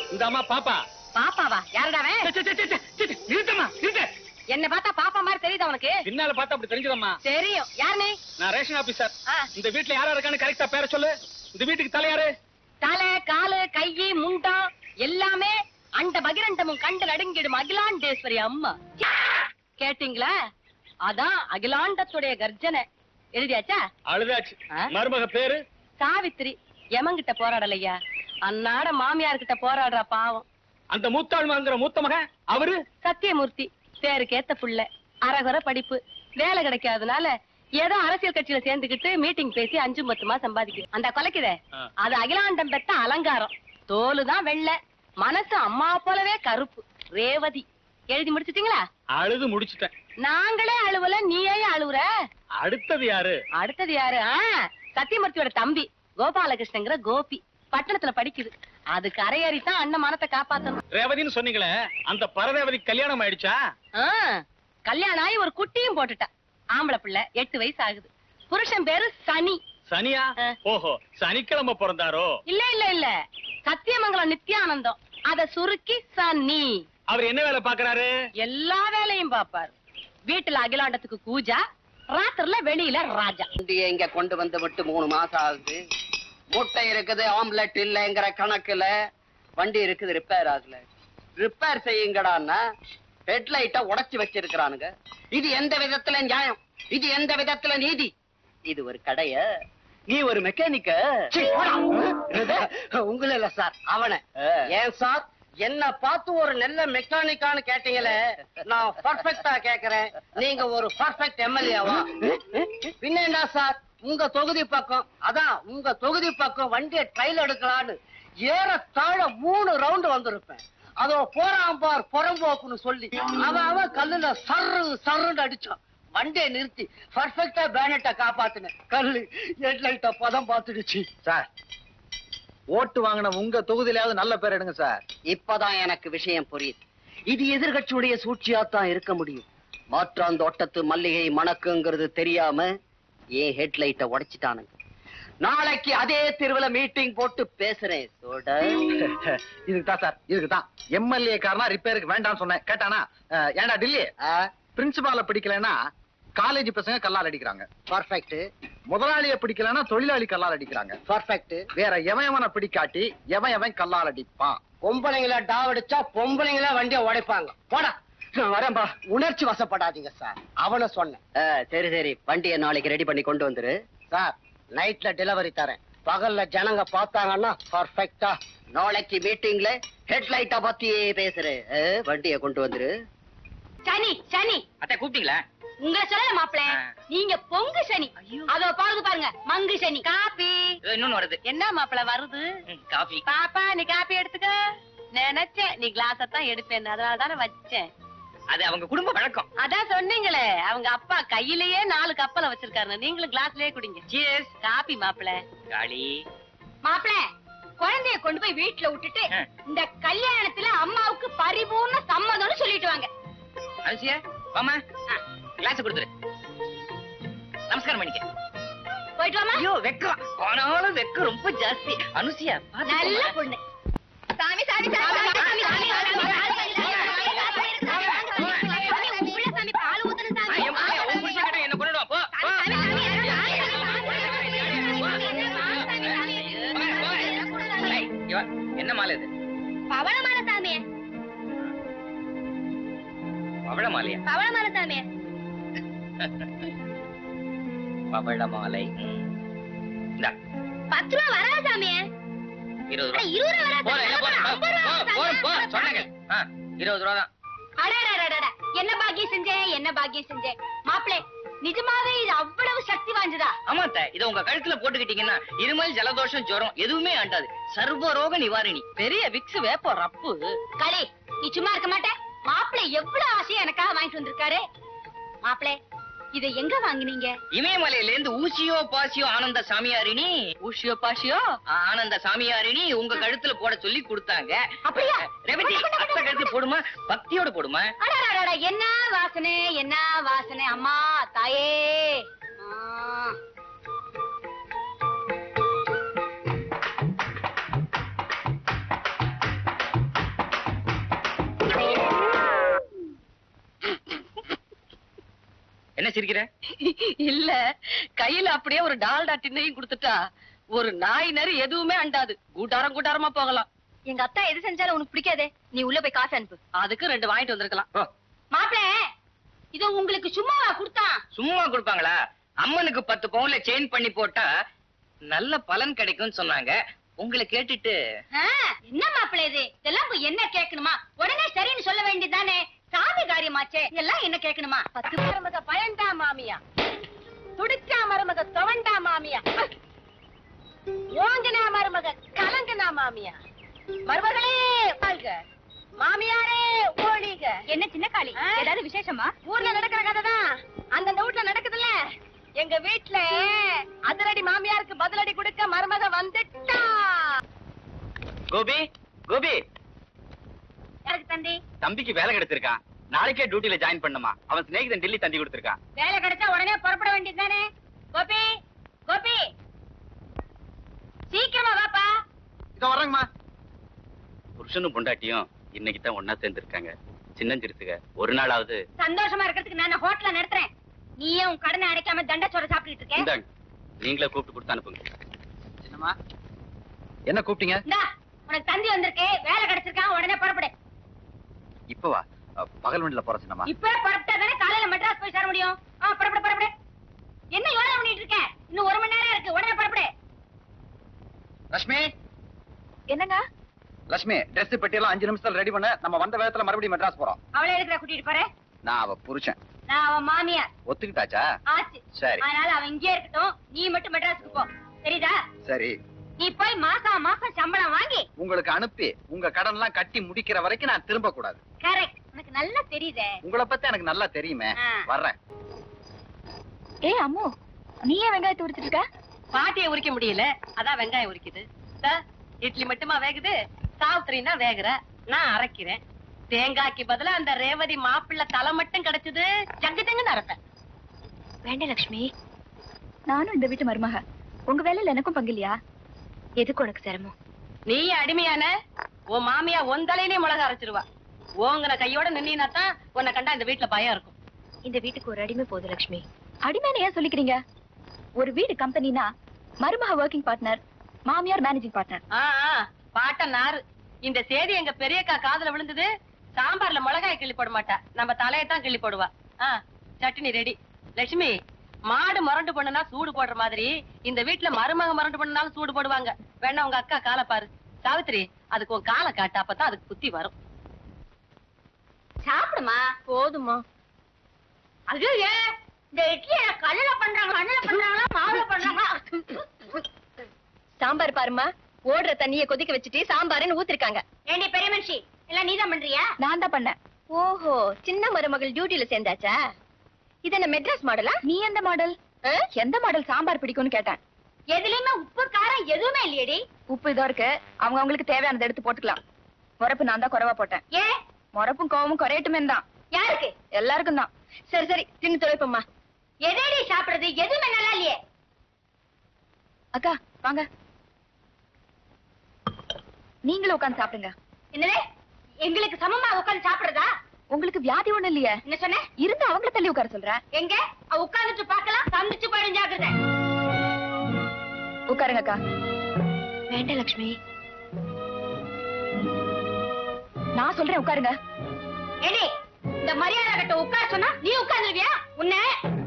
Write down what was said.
இந்த அம்மா பாப்பா பாப்பாவா யாருடாவே சே, சே, சே, சே, சே, சே, நிறுத்தம்மா நிறுத்த என்ன பார்த்தா பாப்பா மாதிரி தெரியுதா உனக்கு பின்னால பார்த்தா அப்படி தெரிஞ்சதம்மா தெரியும் யார் நீ நான் ரேஷன் ஆபீசர் ஆ, இந்த வீட்ல யாரா இருக்கான்னு கரெக்டா பேர சொல்லு இந்த வீட்டுக்கு தலையாரு தலை காலு கையி முண்டம் எல்லாமே அண்ட பகிரண்டமும் கண்டு நடுங்கிடும் அகிலாண்டேஸ்வரி அம்மா கேட்டீங்களா அதான் அகிலாண்டத்துடைய கர்ஜனை எழுதியாச்சா அழுதாச்சு ஆ? மருமக பேரு சாவித்திரி எமங்கிட்ட போராடலையா அன்னாட மாமியார் கிட்ட போராடுறா பாவம் அந்த மூத்தாள்மாங்கிற மூத்த மகன் அவரு சத்தியமூர்த்தி பேருக்கு ஏத்த புள்ள அரகுற படிப்பு வேலை கிடைக்காதனால ஏதோ அரசியல் கட்சியில சேர்ந்துக்கிட்டு மீட்டிங் பேசி அஞ்சு பத்துமா சம்பாதிக்குது அந்த கொலைக்குதே ஆ. அது அகிலாண்டம் பெத்த அலங்காரம் தோலு தான் வெள்ளை மனசு அம்மா போலவே கருப்பு ரேவதி எழுதி முடிச்சிட்டீங்களா அழுது முடிச்சிட்டேன் நாங்களே அழுவல நீயே அழுவுற அடுத்தது யாரு அடுத்தது யாரு ஆ, சத்தியமூர்த்தியோட தம்பி கோபாலகிருஷ்ணங்கிற கோபி பட்டணத்துல படிக்குது அது கரையேறி தான் அண்ணன் மனத்தை காப்பாத்தணும் ரேவதின்னு சொன்னீங்களே அந்த பரதேவதி கல்யாணம் ஆயிடுச்சா ஆ, கல்யாணம் ஆகி ஒரு குட்டியும் போட்டுட்டா ஆம்பளை பிள்ளை எட்டு வயசு ஆகுது புருஷன் பேரு சனி சனியா ஆ. ஓஹோ சனிக்கிழமை பிறந்தாரோ இல்ல இல்ல இல்ல சத்தியமங்கலம் நித்யானந்தம் அத சுருக்கி சனி அவர் என்ன வேலை பாக்குறாரு எல்லா வேலையும் பாப்பாரு வீட்டுல அகிலாண்டத்துக்கு கூஜா ராத்திரில வெளியில ராஜா வண்டியை இங்க கொண்டு வந்து விட்டு மூணு மாசம் ஆகுது முட்டை இருக்குது ஆம்லெட் இல்லைங்கிற கணக்குல வண்டி இருக்குது ரிப்பேர் ஆகல ரிப்பேர் செய்யுங்கடான்னா ஹெட்லைட்ட உடைச்சு வச்சிருக்கிறானுங்க இது எந்த விதத்துல நியாயம் இது எந்த விதத்துல நீதி இது ஒரு கடைய நீ ஒரு மெக்கானிக்க உங்கள இல்ல சார் அவன ஏன் சார் என்ன பார்த்து ஒரு நல்ல மெக்கானிக்கான்னு கேட்டீங்களே நான் பர்ஃபெக்ட்டா கேக்குறேன் நீங்க ஒரு பர்ஃபெக்ட் எம்எல்ஏவா பின்னேண்டா சார் உங்க தொகுதி பக்கம் அதான் உங்க தொகுதி பக்கம் வண்டியை ட்ரைல் எடுக்கலான்னு ஏறத்தாழ மூணு ரவுண்டு வந்திருப்பேன் அதோ போறான் பார் புறம்போக்குன்னு சொல்லி அவன் அவன் கல்லுல சர்ரு சர்ருன்னு அடிச்சான் வண்டியை நிறுத்தி பர்ஃபெக்டா பேனட்டை காப்பாத்துனேன் கல்லு ஹெட்லைட்ட பதம் பார்த்துடுச்சு சார் ஓட்டு வாங்கின உங்க தொகுதியிலாவது நல்ல பேர் எடுங்க சார் இப்பதான் எனக்கு விஷயம் புரியுது இது எதிர்கட்சியுடைய சூழ்ச்சியாத்தான் இருக்க முடியும் மாற்றாந்தோட்டத்து மல்லிகை மணக்குங்கிறது தெரியாம ஏன் ஹெட்லைட்ட உடைச்சிட்டானுங்க நாளைக்கு அதே தெருவுல மீட்டிங் போட்டு பேசுறேன் சோட இதுக்கு தான் சார் இதுக்கு தான் எம்எல்ஏ காரனா ரிப்பேருக்கு வேண்டாம்னு சொன்னேன் கேட்டானா அஹ், ஏன்டா டில்லி பிரின்சிபால பிடிக்கலைன்னா காலேஜ் பசங்க கல்லால் அடிக்கிறாங்க பர்ஃபெக்ட் முதலாளிய பிடிக்கலைன்னா தொழிலாளி கல்லால் அடிக்கிறாங்க பர்ஃபெக்ட் வேற எவன் எவனை பிடிக்காட்டி எவன் எவன் கல்லால் அடிப்பான் பொம்பளைங்கள டாவடிச்சா பொம்பளைங்கள வண்டியை உடைப்பாங்க போடா நான் வரேன்பா உணர்ச்சி வசப்படாதீங்க சார் அவன சொன்னேன் சரி சரி வண்டியை நாளைக்கு ரெடி பண்ணி கொண்டு வந்துரு சார் நைட்ல டெலிவரி தரேன் பகல்ல ஜனங்க பார்த்தாங்கன்னா பர்ஃபெக்டா நாளைக்கு மீட்டிங்ல ஹெட்லைட்ட பத்தியே பேசுறேன் அஹ், வண்டியை கொண்டு வந்துரு சனி சனி அத்தை கூப்பிட்டீங்களா உங்க சொல்லல மாப்பிள ஆ. நீங்க பொங்கு சனி அதோ பாருங்க பாருங்க மங்கு சனி காப்பி இதோ இன்னொன்னு வருது என்ன மாப்பிள வருது ம், காஃபி பாப்பா நீ காப்பி எடுத்துக்க நினைச்சேன் நீ கிளாஸ் தான் எடுப்பேன் அதனால தானே வச்சேன் அது அவங்க குடும்ப வழக்கம் அதான் சொன்னீங்களே அவங்க அப்பா கையிலேயே நாலு கப்பல வச்சிருக்காரு நீங்களும் கிளாஸ்லயே குடிங்க Cheers. காப்பி மாப்பிள காளி மாப்பிள குழந்தைய கொண்டு போய் வீட்டுல விட்டுட்டு ஆ. இந்த கல்யாணத்துல அம்மாவுக்கு பரிபூர்ண சம்மதம்னு சொல்லிட்டு வாங்க அனுசியா வாமா கிளாஸ் கொடுத்துரு நமஸ்காரம் பண்ணிக்க போயிட்டு வாமா ஐயோ வெக்கம் ஆனாலும் வெக்கம் ரொம்ப ஜாஸ்தி அனுசியா நல்ல பொண்ணு சாமி சாமி சாமி சாமி சாமி பால் ஊத்துன சாமி என்ன கொண்டுடுவா போ போ. ஏய், இங்க வா. என்ன மாலை இது பவளமான சாமி பவழ மாலையா பவளமான சாமி பவழ மாலை ம். இந்தா பத்து ரூபா வரா சாமி இருபது ரூபா இருபது ரூபா வரா போறேன், சாமி. போறேன், ஐம்பது ரூபா போ- போறேன், போ, வரா சொன்னேங்க. சாமி. ஆ, இருபது ரூபா தான் அடடடடட, என்ன பாக்கியம் செஞ்சேன் என்ன பாக்கியம் செஞ்சேன் மாப்பிளே நிஜமாவே இது அவ்வளவு சக்தி வாய்ந்ததா ஆமா அத்தை, இத உங்க கழுத்துல போட்டுக்கிட்டீங்கன்னா இருமல் ஜலதோஷம் ஜுரம் எதுவுமே ஆண்டாது சர்வ ரோக நிவாரணி பெரிய விக்ஸ் வேப்போ ரப்பு களி நீ சும்மா இருக்க மாட்ட மாப்பிளை எவ்வளவு ஆசையா எனக்காக வாங்கிட்டு வந்திருக்காரு மாப்பிளே இதை எங்க வாங்குனீங்க இமயமலையில இருந்து ஊசியோ பாசியோ ஆனந்த சாமியாரினி ஊஷியோ பாஷியோ ஆனந்த சாமியாரினி உங்க கழுத்துல போட சொல்லி கொடுத்தாங்க அப்படியா? ரெவதி அத்தை கழுத்துல போடுமா பக்தியோட போடுமா அடடடட, என்ன வாசனை என்ன வாசனை அம்மா தாயே ஆ. என்ன சிரிக்கிற இல்ல கையில அப்படியே ஒரு டால்டா டின்னையும் கொடுத்துட்டா ஒரு நாய் நரி எதுவுமே அண்டாது கூட்டாரம் கூட்டாரமா போகலாம் எங்க அத்தா எது செஞ்சாலும் உனக்கு பிடிக்காதே நீ உள்ள போய் காசு அனுப்பு அதுக்கு ரெண்டு வாங்கிட்டு வந்திருக்கலாம் ஓ, மாப்பிள இது உங்களுக்கு சும்மாவா கொடுத்தான் சும்மா கொடுப்பாங்களா அம்மனுக்கு பத்து பவுன்ல செயின் பண்ணி போட்டா நல்ல பலன் கிடைக்கும்னு சொன்னாங்க உங்களை கேட்டுட்டு ஆ, என்ன மாப்பிள இது இதெல்லாம் போய் என்ன கேட்கணுமா உடனே சரின்னு சொல்ல வேண்டியதானே சாமி காரியமாச்சே இதெல்லாம் என்ன கேட்கணுமா பத்து மருமக பயன்டா மாமியா துடிச்சா மருமக துவண்டா மாமியா ஓங்கினா மருமக கலங்கினா மாமியா மருமகளே வாழ்க மாமியாரே ஓழிக என்ன சின்ன காளி ஆ? ஏதாவது விசேஷமா ஊர்ல நடக்கிற கதை தான் அந்தந்த வீட்ல நடக்குதுல்ல எங்க வீட்ல அதிரடி மாமியாருக்கு பதிலடி கொடுக்க மருமக வந்துட்டா கோபி கோபி எனக்கு தந்தி தம்பிக்கு வேலை கிடைச்சிருக்கான் நாளைக்கே டியூட்டில ஜாயின் பண்ணுமா அவன் சிநேகிதன் டெல்லி தந்தி கொடுத்திருக்கான் வேலை கிடைச்சா உடனே புறப்பட வேண்டியதுதானே கோபி கோபி சீக்கிரமா வாப்பா இதோ வர்றேங்கம்மா புருஷனும் பொண்டாட்டியும் இன்னைக்கு தான் ஒன்னா சேர்ந்திருக்காங்க சின்னஞ்சிறுசுக ஒரு நாளாவது சந்தோஷமா இருக்கிறதுக்கு நான் ஹோட்டல நடத்துறேன் நீயே உன் கடனை அடைக்காம தண்டச்சோர சாப்பிட்டுட்டு இருக்க இந்தாங்க நீங்களே கூப்பிட்டு கொடுத்து அனுப்புங்க சின்னம்மா என்ன கூப்பிட்டீங்க இந்தா உனக்கு தந்தி வந்திருக்கு வேலை கிடைச்சிருக்கான் உடனே புறப்படு இப்பவா அ, பகல் வண்டியில போற சின்னம்மா இப்பவே புறப்பட்டா தானே காலையில மெட்ராஸ் போய் சேர முடியும் ஆ புறப்படு புறப்படு என்ன யோசனை பண்ணிட்டு இருக்க இன்னும் ஒரு மணி நேரம் இருக்கு உடனே புறப்படு லட்சுமி என்னங்க லட்சுமி Dress பெட்டி எல்லாம் அஞ்சு நிமிஷத்துல ரெடி பண்ண நம்ம வந்த வேகத்துல மறுபடியும் மெட்ராஸ் போறோம் அவளை எதுக்குற கூட்டிட்டு போறேன் நான் அவ புருஷன் நான் அவன் மாமியார் ஒத்துக்கிட்டாச்சா ஆச்சு சரி அதனால அவன் இங்கே இருக்கட்டும் நீ மட்டும் மெட்ராஸுக்கு போ தெரியுதா சரி நீ போய் மாசம் மாசம் சம்பளம் வாங்கி உங்களுக்கு அனுப்பி உங்க கடன் எல்லாம் கட்டி முடிக்கிற வரைக்கும் நான் திரும்ப கூடாது கரெக்ட் உனக்கு நல்லா தெரியுதே உங்களை பத்தி எனக்கு நல்லா தெரியுமே ஆ. வர்றேன் ஏ அம்மு நீ ஏன் வெங்காயத்தை உரிச்சிட்டு இருக்க பாட்டியை உரிக்க முடியல அதான் வெங்காயம் உரிக்குது இந்தா, இட்லி மட்டுமா வேகுது சாவித்திரினா வேகுற நான் அரைக்கிறேன் தேங்காய்க்கு பதிலா அந்த ரேவதி மாப்பிள்ளை தலை மட்டும் கிடைச்சது ஜங்கு ஜங்குன்னு அரைப்பேன் வேண்டாம் லட்சுமி நானும் இந்த வீட்டு மருமக உங்க வேலையில எனக்கும் பங்கு இல்லையா எதுக்கு உனக்கு சிரமம் நீ அடிமையான உன் மாமியா உன் தலையிலே மிளகா அரைச்சிருவா ஓங்கின கையோட நின்னா தான் உன்னை கண்டா இந்த வீட்டுல பயம் இருக்கும் இந்த வீட்டுக்கு ஒரு அடிமை போதும் லட்சுமி அடிமைன்னு ஏன் சொல்லிக்கிறீங்க ஒரு வீடு கம்பெனினா மருமக ஒர்க்கிங் பார்ட்னர் மாமியார் மேனேஜிங் பார்ட்னர் ஆ, ஆ, பாட்ட நாறு இந்த செய்தி எங்க பெரியக்கா காதுல விழுந்தது சாம்பார்ல மிளகாய் கிள்ளி போட மாட்டா நம்ம தலையை தான் கிள்ளி போடுவா ஆ சட்னி ரெடி லட்சுமி மாடு மரண்டு பண்ணுனா சூடு போடுற மாதிரி இந்த வீட்டுல மருமக மரண்டு பண்ணாலும் சூடு போடுவாங்க வேணா உங்க அக்கா காலை பாரு சாவித்திரி அதுக்கு உன் காலை காட்டு அப்பதான் அதுக்கு புத்தி வரும் சாப்பிடுமா போதுமா ஐயோ இந்த இட்லியை கல்லுல பண்றாங்க மண்ணுல பண்றாங்களா மாவுல பண்றாங்களா சாம்பார் பாருமா ஓடுற தண்ணிய கொதிக்க வச்சுட்டு சாம்பார்னு ஊத்திருக்காங்க ஏண்டி பெரிய மனுஷி எல்லாம் நீதான் பண்றியா நான் தான் பண்ணேன் ஓஹோ சின்ன மருமகள் டியூட்டில சேர்ந்தாச்சா இது என்ன மெட்ராஸ் மாடலா நீ எந்த மாடல் எந்த மாடல் சாம்பார் பிடிக்கும்னு கேட்டேன் எதுலயுமே உப்பு காரம் எதுவுமே இல்லையடி உப்பு இதோ இருக்கு அவங்க அவங்களுக்கு தேவையானதை எடுத்து போட்டுக்கலாம் முறப்பு நான் தான் குறைவா போட்டேன் ஏ முறப்பும் கோவமும் குறையட்டுமே தான் யாருக்கு எல்லாருக்கும் தான் சரி சரி தின்னு துடைப்போம்மா எதேடி சாப்பிடுறது எதுவுமே நல்லா இல்லையே அக்கா வாங்க நீங்களும் உட்கார்ந்து சாப்பிடுங்க என்னது எங்களுக்கு சமமா உட்கார்ந்து சாப்பிடுறதா உங்களுக்கு வியாதி ஒண்ணும் இல்லையே என்ன சொன்ன இருந்து அவங்கள தள்ளி உட்கார சொல்றேன் எங்க அவ உட்கார்ந்துட்டு பார்க்கலாம் சந்திச்சு போயிடும் ஜாக்கிரதை உட்காருங்க அக்கா வேண்டாம் லட்சுமி நான் சொல்றேன் உட்காருங்க ஏடி இந்த மரியாதை கிட்ட உட்கார சொன்னா நீ உட்கார்ந்துருவியா உன்னை